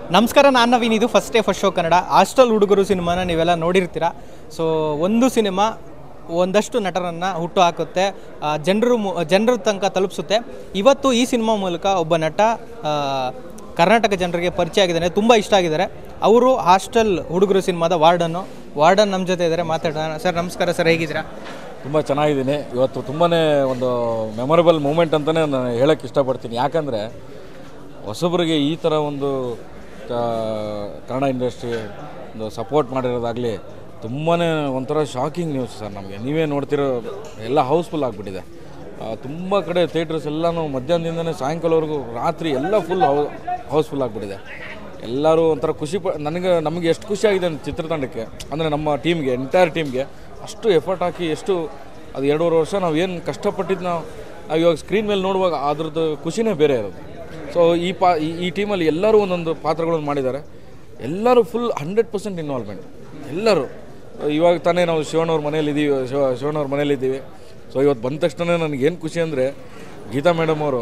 ನಮಸ್ಕಾರ ನಾನು ನವೀನ್ ಇದು first day first show Kannada hostel ಹುಡುಗರು ಸಿನಿಮಾನ ನೀವೆಲ್ಲ ನೋಡಿರ್ತೀರ ಸೊ ಒಂದು ಸಿನಿಮಾ ಒಂದಷ್ಟು ನಟರನ್ನು ಹುಟ್ಟು ಹಾಕುತ್ತೆ ಜನರು ಜನರ ತನಕ ತಲುಪಿಸುತ್ತೆ ಇವತ್ತು ಈ ಸಿನಿಮಾ ಮೂಲಕ ಒಬ್ಬ ನಟ ಆ, ಕರ್ನಾಟಕ ಜನರಿಗೆ ಪರಿಚಯ ಆಗಿದ್ದಾನೆ ತುಂಬ ಇಷ್ಟ ಆಗಿದ್ದಾರೆ ಅವರು ಹಾಸ್ಟೆಲ್ ಹುಡುಗರು ಸಿನಿಮಾದ ವಾರ್ಡನ್ನು ವಾರ್ಡನ್ ನಮ್ಮ ಜೊತೆ ಇದ್ದಾರೆ ಮಾತಾಡೋಣ ಸರ್ ನಮಸ್ಕಾರ ಸರ್ ಹೇಗಿದ್ದೀರಾ ತುಂಬ ಚೆನ್ನಾಗಿದ್ದೀನಿ ಇವತ್ತು ತುಂಬಾ ಒಂದು ಮೆಮೊರಬಲ್ ಮೂಮೆಂಟ್ ಅಂತಲೇ ನಾನು ಹೇಳೋಕ್ಕೆ ಇಷ್ಟಪಡ್ತೀನಿ ಯಾಕಂದರೆ ಹೊಸಬರಿಗೆ ಈ ಥರ ಒಂದು ಆ, ಕನ್ನಡ ಇಂಡಸ್ಟ್ರಿ ಒಂದು ಸಪೋರ್ಟ್ ಮಾಡಿರೋದಾಗಲಿ ತುಂಬಾ ಒಂಥರ ಶಾಕಿಂಗ್ ನ್ಯೂಸ್ ಸರ್ ನಮಗೆ ನೀವೇ ನೋಡ್ತಿರೋ ಎಲ್ಲ ಹೌಸ್ಫುಲ್ ಆಗಿಬಿಟ್ಟಿದೆ ತುಂಬ ಕಡೆ ಥಿಯೇಟರ್ಸ್ ಎಲ್ಲನೂ ಮಧ್ಯಾಹ್ನದಿಂದನೇ ಸಾಯಂಕಾಲವರೆಗೂ ರಾತ್ರಿ ಎಲ್ಲ ಫುಲ್ ಹೌ ಹೌಸ್ಫುಲ್ ಆಗಿಬಿಟ್ಟಿದೆ ಎಲ್ಲರೂ ಒಂಥರ ಖುಷಿ ಪ ನನಗೆ ನಮಗೆ ಎಷ್ಟು ಖುಷಿ ಆಗಿದೆ ಅಂತ ಚಿತ್ರತಂಡಕ್ಕೆ ಅಂದರೆ ನಮ್ಮ ಟೀಮ್ಗೆ ಎಂಟೈರ್ ಟೀಮ್ಗೆ ಅಷ್ಟು ಎಫರ್ಟ್ ಹಾಕಿ ಎಷ್ಟು ಅದು ಎರಡೂವರೆ ವರ್ಷ ನಾವು ಏನು ಕಷ್ಟಪಟ್ಟಿದ್ದು ನಾವು ನಾವು ಇವಾಗ ಸ್ಕ್ರೀನ್ ಮೇಲೆ ನೋಡುವಾಗ ಅದ್ರದ್ದು ಖುಷಿನೇ ಬೇರೆ ಇರೋದು ಸೊ ಈ ಪಾ ಈ- ಈ ಟೀಮಲ್ಲಿ ಎಲ್ಲರೂ ಒಂದೊಂದು ಪಾತ್ರಗಳನ್ನು ಮಾಡಿದ್ದಾರೆ ಎಲ್ಲರೂ ಫುಲ್ ಹಂಡ್ರೆಡ್ ಪರ್ಸೆಂಟ್ ಇನ್ವಾಲ್ವ್ಮೆಂಟ್ ಎಲ್ಲರೂ ಇವಾಗ ತಾನೇ ನಾವು ಶಿವಣ್ಣವ್ರ ಮನೇಲಿ ಇದ್ದೀವಿ ಶಿವ ಶಿವಣ್ಣವ್ರ ಮನೇಲಿ ಇದ್ದೀವಿ ಸೊ ಇವತ್ತು ಬಂದ ತಕ್ಷಣ ನನಗೆ ಏನು ಖುಷಿ ಅಂದರೆ ಗೀತಾ ಮೇಡಮ್ ಅವರು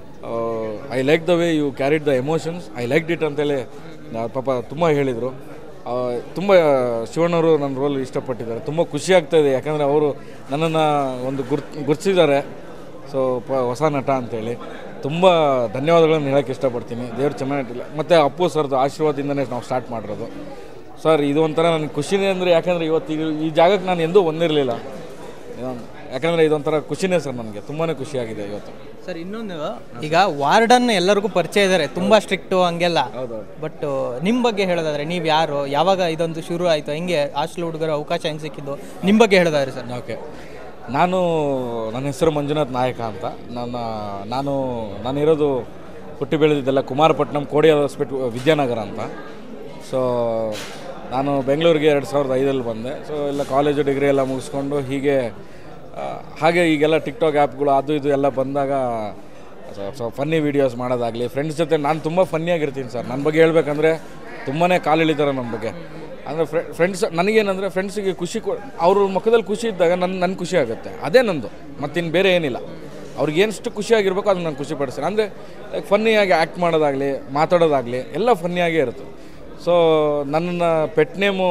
I like the way you carried the emotions I like it ಅಂತೇಳಿ ನಾ- ಪಾಪ ತುಂಬ ಹೇಳಿದರು ತುಂಬ ಶಿವಣ್ಣವರು ನನ್ನ ರೋಲ್ ಇಷ್ಟಪಟ್ಟಿದ್ದಾರೆ ತುಂಬ ಖುಷಿ ಆಗ್ತಾ ಇದೆ ಯಾಕಂದರೆ ಅವರು ನನ್ನನ್ನು ಒಂದು ಗುರ್ತ್ ಗುರ್ತಿಸಿದ್ದಾರೆ ಸೊ ಪ ಹೊಸ ನಟ ಅಂತೇಳಿ ತುಂಬ ಧನ್ಯವಾದಗಳನ್ನು ಹೇಳೋಕ್ಕೆ ಇಷ್ಟಪಡ್ತೀನಿ ದೇವ್ರು ಚೆನ್ನಾಗಿಟ್ಟಿಲ್ಲ ಮತ್ತು ಅಪ್ಪು ಸರ್ದು ಆಶೀರ್ವಾದದಿಂದನೇ ನಾವು ಸ್ಟಾರ್ಟ್ ಮಾಡಿರೋದು ಸರ್ ಇದು ಒಂಥರ ನನಗೆ ಖುಷಿನೇ ಅಂದರೆ ಯಾಕಂದರೆ ಇವತ್ತು ಈ- ಈ ಜಾಗಕ್ಕೆ ನಾನು ಎಂದೂ ಬಂದಿರಲಿಲ್ಲ ಯಾಕಂದರೆ ಇದೊಂಥರ ಖುಷಿನೇ ಸರ್ ನನಗೆ ತುಂಬಾ ಖುಷಿಯಾಗಿದೆ ಇವತ್ತು ಸರ್ ಇನ್ನೊಂದು ಈಗ ವಾರ್ಡನ್ ಎಲ್ಲರಿಗೂ ಪರಿಚಯ ಇದ್ದಾರೆ ತುಂಬ ಸ್ಟ್ರಿಕ್ಟು ಹಂಗೆಲ್ಲ ಹೌದೌದು ಬಟ್ ನಿಮ್ಮ ಬಗ್ಗೆ ಹೇಳೋದಾದ್ರೆ ನೀವು ಯಾರು ಯಾವಾಗ ಇದೊಂದು ಶುರು ಆಯಿತು ಹೆಂಗೆ ಹಾಸ್ಟೆಲ್ ಹುಡುಗರ ಅವಕಾಶ ಹೆಂಗೆ ಸಿಕ್ಕಿದ್ದು ನಿಮ್ಮ ಬಗ್ಗೆ ಹೇಳೋದಾದ್ರೆ ಸರ್ ಓಕೆ ನಾನು ನನ್ನ ಹೆಸರು ಮಂಜುನಾಥ್ ನಾಯಕ ಅಂತ ನನ್ನ ನಾನು ನಾನಿರೋದು ಹುಟ್ಟಿ ಬೆಳೆದಿದ್ದೆಲ್ಲ ಕುಮಾರಪಟ್ಟಣಂ ಕೋಡಿ ಹಾಸ್ಪಿಟ್ಲ್ ವಿದ್ಯಾನಗರ ಅಂತ ಸೊ ನಾನು ಬೆಂಗಳೂರಿಗೆ ಎರಡು ಸಾವಿರದ ಐದಲ್ಲಿ ಬಂದೆ ಸೊ ಎಲ್ಲ ಕಾಲೇಜು ಡಿಗ್ರಿ ಎಲ್ಲ ಮುಗಿಸ್ಕೊಂಡು ಹೀಗೆ ಆ, ಹಾಗೆ ಈಗೆಲ್ಲ ಟಿಕ್ಟಾಕ್ ಆ್ಯಪ್ಗಳು ಅದು ಇದು ಎಲ್ಲ ಬಂದಾಗ ಸೊ ಫನ್ನಿ ವೀಡಿಯೋಸ್ ಮಾಡೋದಾಗಲಿ ಫ್ರೆಂಡ್ಸ್ ಜೊತೆ ನಾನು ತುಂಬ ಫನ್ನಿಯಾಗಿರ್ತೀನಿ ಸರ್ ನನ್ನ ಬಗ್ಗೆ ಹೇಳ್ಬೇಕಂದ್ರೆ ತುಂಬಾ ಕಾಲಿಳಿತಾರೆ ನನ್ನ ಬಗ್ಗೆ ಅಂದರೆ ಫ್ರೆ ಫ್ರೆಂಡ್ಸ್ ನನಗೇನಂದರೆ ಫ್ರೆಂಡ್ಸಿಗೆ ಖುಷಿ ಕೊ ಅವ್ರ ಮುಖದಲ್ಲಿ ಖುಷಿ ಇದ್ದಾಗ ನನ್ನ ನನ್ನ ಖುಷಿ ಆಗುತ್ತೆ ಅದೇ ನಂದು ಮತ್ತಿನ್ನು ಬೇರೆ ಏನಿಲ್ಲ ಅವ್ರಿಗೆ ಏನಷ್ಟು ಖುಷಿಯಾಗಿರ್ಬೇಕು ಅದನ್ನ ನಾನು ಖುಷಿ ಪಡಿಸ್ತೀನಿ ಅಂದರೆ ಲೈಕ್ ಫನ್ನಿಯಾಗಿ ಆ್ಯಕ್ಟ್ ಮಾಡೋದಾಗಲಿ ಮಾತಾಡೋದಾಗಲಿ ಎಲ್ಲ ಫನ್ನಿಯಾಗೇ ಇರುತ್ತೆ ಸೊ ನನ್ನ ಪೆಟ್ ನೇಮು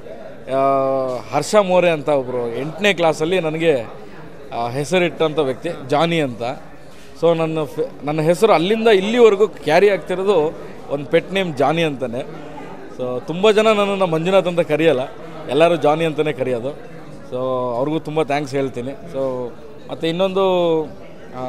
ಹರ್ಷ ಮೋರೆ ಅಂತ ಒಬ್ಬರು ಎಂಟನೇ ಕ್ಲಾಸಲ್ಲಿ ನನಗೆ ಆ, ಹೆಸರಿಟ್ಟಂಥ ವ್ಯಕ್ತಿ ಜಾನಿ ಅಂತ ಸೊ ನನ್ನ ಫೆ ನನ್ನ ಹೆಸರು ಅಲ್ಲಿಂದ ಇಲ್ಲಿವರೆಗೂ ಕ್ಯಾರಿ ಆಗ್ತಿರೋದು ಒಂದು ಪೆಟ್ ನೇಮ್ ಜಾನಿ ಅಂತಲೇ ಸೊ ತುಂಬ ಜನ ನನ್ನನ್ನು ಮಂಜುನಾಥ್ ಅಂತ ಕರೆಯಲ್ಲ ಎಲ್ಲರೂ ಜಾನಿ ಅಂತಲೇ ಕರೆಯೋದು ಸೊ ಅವ್ರಿಗೂ ತುಂಬ ಥ್ಯಾಂಕ್ಸ್ ಹೇಳ್ತೀನಿ ಸೊ ಮತ್ತು ಇನ್ನೊಂದು ಆ,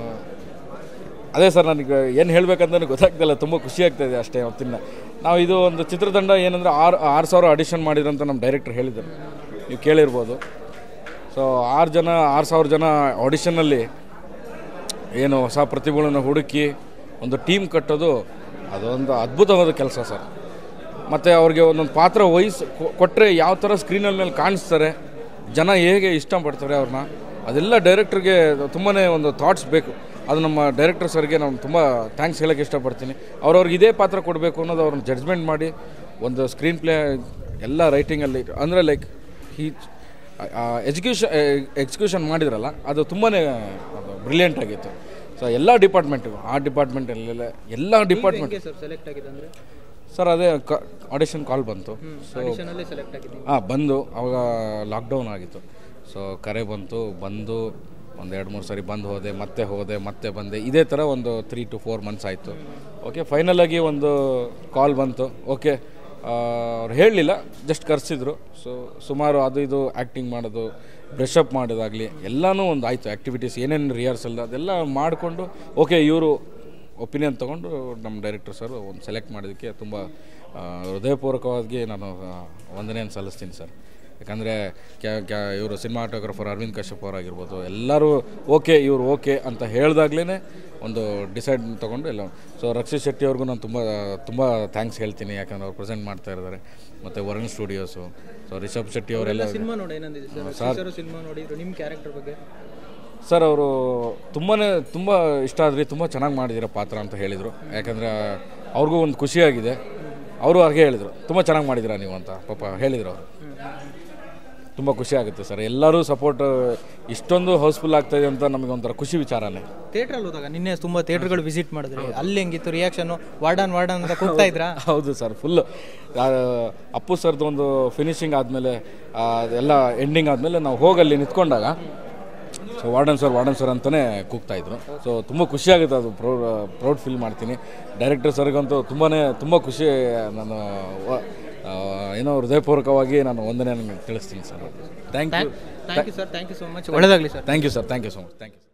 ಅದೇ ಸರ್ ನನಗೆ ಏನು ಹೇಳಬೇಕಂತ ಗೊತ್ತಾಗ್ತಿಲ್ಲ ತುಂಬ ಖುಷಿ ಆಗ್ತಾಯಿದೆ ಅಷ್ಟೇ ಅವತ್ತಿನ ನಾವು ಇದು ಒಂದು ಚಿತ್ರತಂಡ ಏನಂದರೆ ಆರು ಆರು ಸಾವಿರ ಆಡಿಷನ್ ಮಾಡಿದ್ರಂತ ನಮ್ಮ ಡೈರೆಕ್ಟರ್ ಹೇಳಿದರು ನೀವು ಕೇಳಿರ್ಬೋದು ಸೊ ಆರು ಜನ ಆರು ಸಾವಿರ ಜನ ಆಡಿಷನ್ನಲ್ಲಿ ಏನು ಹೊಸ ಪ್ರತಿಭೆಗಳನ್ನು ಹುಡುಕಿ ಒಂದು ಟೀಮ್ ಕಟ್ಟೋದು ಅದೊಂದು ಅದ್ಭುತವಾದ ಕೆಲಸ ಸರ್ ಮತ್ತು ಅವ್ರಿಗೆ ಒಂದೊಂದು ಪಾತ್ರ ವಹಿಸಿ ಕೊಟ್ಟರೆ ಯಾವ ಥರ ಸ್ಕ್ರೀನಲ್ಲಿ ಮೇಲೆ ಕಾಣಿಸ್ತಾರೆ ಜನ ಹೇಗೆ ಇಷ್ಟಪಡ್ತಾರೆ ಅವ್ರನ್ನ ಅದೆಲ್ಲ ಡೈರೆಕ್ಟ್ರಿಗೆ ತುಂಬಾ ಒಂದು ಥಾಟ್ಸ್ ಬೇಕು ಅದು ನಮ್ಮ ಡೈರೆಕ್ಟರ್ ಸರ್ಗೆ ನಾನು ತುಂಬ ಥ್ಯಾಂಕ್ಸ್ ಹೇಳೋಕ್ಕೆ ಇಷ್ಟಪಡ್ತೀನಿ ಅವ್ರವ್ರಿಗೆ ಇದೇ ಪಾತ್ರ ಕೊಡಬೇಕು ಅನ್ನೋದು ಅವ್ರನ್ನ ಜಡ್ಜ್ಮೆಂಟ್ ಮಾಡಿ ಒಂದು ಸ್ಕ್ರೀನ್ ಪ್ಲೇ ಎಲ್ಲ ರೈಟಿಂಗಲ್ಲಿ ಅಂದರೆ ಲೈಕ್ ಹೀ ಎಜುಕೇಷನ್ ಎಕ್ಸಿಕ್ಯೂಷನ್ ಮಾಡಿದ್ರಲ್ಲ ಅದು ತುಂಬಾ ಬ್ರಿಲಿಯಂಟ್ ಆಗಿತ್ತು ಸೊ ಎಲ್ಲ ಡಿಪಾರ್ಟ್ಮೆಂಟಿಗೂ ಆ ಡಿಪಾರ್ಟ್ಮೆಂಟಲ್ಲೆಲ್ಲ ಎಲ್ಲ ಡಿಪಾರ್ಟ್ಮೆಂಟ್ ಸರ್ ಸೆಲೆಕ್ಟ್ ಆಗಿದೆ ಅಂದರೆ ಸರ್ ಅದೇ ಆಡಿಷನ್ ಕಾಲ್ ಬಂತು ಸೊ ಆಡಿಷನಲ್ಲೇ ಸೆಲೆಕ್ಟ್ ಆಗಿದೆ ಹಾಂ ಬಂದು ಅವಾಗ ಲಾಕ್ಡೌನ್ ಆಗಿತ್ತು ಸೊ ಕರೆ ಬಂತು ಬಂದು ಒಂದು ಎರಡು ಮೂರು ಸರಿ ಬಂದು ಹೋದೆ ಮತ್ತೆ ಹೋದೆ ಮತ್ತೆ ಬಂದೆ ಇದೇ ಥರ ಒಂದು ತ್ರೀ ಟು ಫೋರ್ ಮಂತ್ಸ್ ಆಯಿತು ಓಕೆ ಫೈನಲಾಗಿ ಒಂದು ಕಾಲ್ ಬಂತು ಓಕೆ ಅವ್ರು ಹೇಳಲಿಲ್ಲ ಜಸ್ಟ್ ಕರೆಸಿದ್ರು ಸೊ ಸುಮಾರು ಅದು ಇದು ಆ್ಯಕ್ಟಿಂಗ್ ಮಾಡೋದು ಬ್ರಷ್ ಅಪ್ ಮಾಡೋದಾಗಲಿ ಎಲ್ಲನೂ ಒಂದು ಆಯಿತು ಆ್ಯಕ್ಟಿವಿಟೀಸ್ ಏನೇನು ರಿಹರ್ಸಲ್ ಅದೆಲ್ಲ ಮಾಡಿಕೊಂಡು ಓಕೆ ಇವರು ಒಪಿನಿಯನ್ ತೊಗೊಂಡು ನಮ್ಮ ಡೈರೆಕ್ಟರ್ ಸರ್ ಒಂದು ಸೆಲೆಕ್ಟ್ ಮಾಡೋದಕ್ಕೆ ತುಂಬ ಆ, ಹೃದಯಪೂರ್ವಕವಾಗಿ ನಾನು ಆ, ವಂದನೆಯನ್ನು ಸಲ್ಲಿಸ್ತೀನಿ ಸರ್ ಯಾಕಂದರೆ ಕ್ಯಾ ಕ್ಯಾ ಇವರು ಸಿನಿಮಾಟೋಗ್ರಫರ್ ಅರವಿಂದ್ ಕಶ್ಯಪ್ ಅವರಾಗಿರ್ಬೋದು ಎಲ್ಲರೂ ಓಕೆ ಇವರು ಓಕೆ ಅಂತ ಹೇಳಿದಾಗ್ಲೇ ಒಂದು ಡಿಸೈಡ್ ತೊಗೊಂಡು ಎಲ್ಲ ಸೊ ರಕ್ಷಿತ್ ಶೆಟ್ಟಿ ಅವ್ರಿಗೂ ನಾನು ತುಂಬ ತುಂಬ ಥ್ಯಾಂಕ್ಸ್ ಹೇಳ್ತೀನಿ ಯಾಕಂದ್ರೆ ಅವ್ರು ಪ್ರೆಸೆಂಟ್ ಮಾಡ್ತಾ ಇದ್ದಾರೆ ಮತ್ತು ವರುಣ್ ಸ್ಟುಡಿಯೋಸು ಸೊ ರಿಷಬ್ ಶೆಟ್ಟಿ ಅವರೆಲ್ಲ ಸಿನಿಮಾ ನೋಡಿ ಏನಂದಿದೆ ಸರ್ ಸರ್ ಸಿನಿಮಾ ನೋಡಿದ್ರು ನಿಮ್ಮ ಕ್ಯಾರೆಕ್ಟರ್ ಬಗ್ಗೆ ಸರ್ ಅವರು ತುಂಬಾ ತುಂಬ ಇಷ್ಟ ಆದ್ರಿ ತುಂಬ ಚೆನ್ನಾಗಿ ಮಾಡಿದ್ದೀರ ಪಾತ್ರ ಅಂತ ಹೇಳಿದರು ಯಾಕಂದರೆ ಅವ್ರಿಗೂ ಒಂದು ಖುಷಿಯಾಗಿದೆ ಅವರು ಹಾಗೆ ಹೇಳಿದರು ತುಂಬ ಚೆನ್ನಾಗಿ ಮಾಡಿದ್ದೀರಾ ನೀವು ಅಂತ ಪಾಪ ಹೇಳಿದರು ಅವರು ತುಂಬ ಖುಷಿ ಆಗುತ್ತೆ ಸರ್ ಎಲ್ಲರೂ ಸಪೋರ್ಟ್ ಇಷ್ಟೊಂದು ಹೌಸ್ಫುಲ್ ಆಗ್ತಾಯಿದೆ ಅಂತ ನಮಗೆ ಒಂಥರ ಖುಷಿ ವಿಚಾರನೇ ಥಿಯೇಟ್ರಲ್ಲಿ ಹೋದಾಗ ನಿನ್ನೆ ತುಂಬ ಥಿಯೇಟ್ರ್ಗಳು ವಿಸಿಟ್ ಮಾಡಿದ್ರಿ ಅಲ್ಲಿ ಹೆಂಗಿತ್ತು ರಿಯಾಕ್ಷನು ವಾರ್ಡನ್ ವಾರ್ಡನ್ ಅಂತ ಕೂಗ್ತಾ ಇದ್ರಾ ಹೌದು ಸರ್ ಫುಲ್ಲು ಅಪ್ಪು ಸರ್ದು ಒಂದು ಫಿನಿಶಿಂಗ್ ಆದಮೇಲೆ ಎಲ್ಲ ಎಂಡಿಂಗ್ ಆದಮೇಲೆ ನಾವು ಹೋಗಲ್ಲಿ ನಿಂತ್ಕೊಂಡಾಗ so warden sir warden sir ಅಂತಲೇ ಕೂಗ್ತಾಯಿದ್ರು ಸೊ ತುಂಬ ಖುಷಿಯಾಗುತ್ತೆ ಅದು ಪ್ರೌಡ್ ಪ್ರೌಡ್ ಫೀಲ್ ಮಾಡ್ತೀನಿ ಡೈರೆಕ್ಟರ್ ಸರ್ಗಂತೂ ತುಂಬಾ ತುಂಬ ಖುಷಿ ನಾನು ವ- ಆ, ಏನೋ ಹೃದಯಪೂರ್ವಕವಾಗಿ ನಾನು ವಂದನೆ ನನಗೆ ತಿಳಿಸ್ತೀನಿ sir thank you thank you sir thank you so much ಒಳ್ಳೆದಾಗಲಿ sir thank you sir thank you so much thank you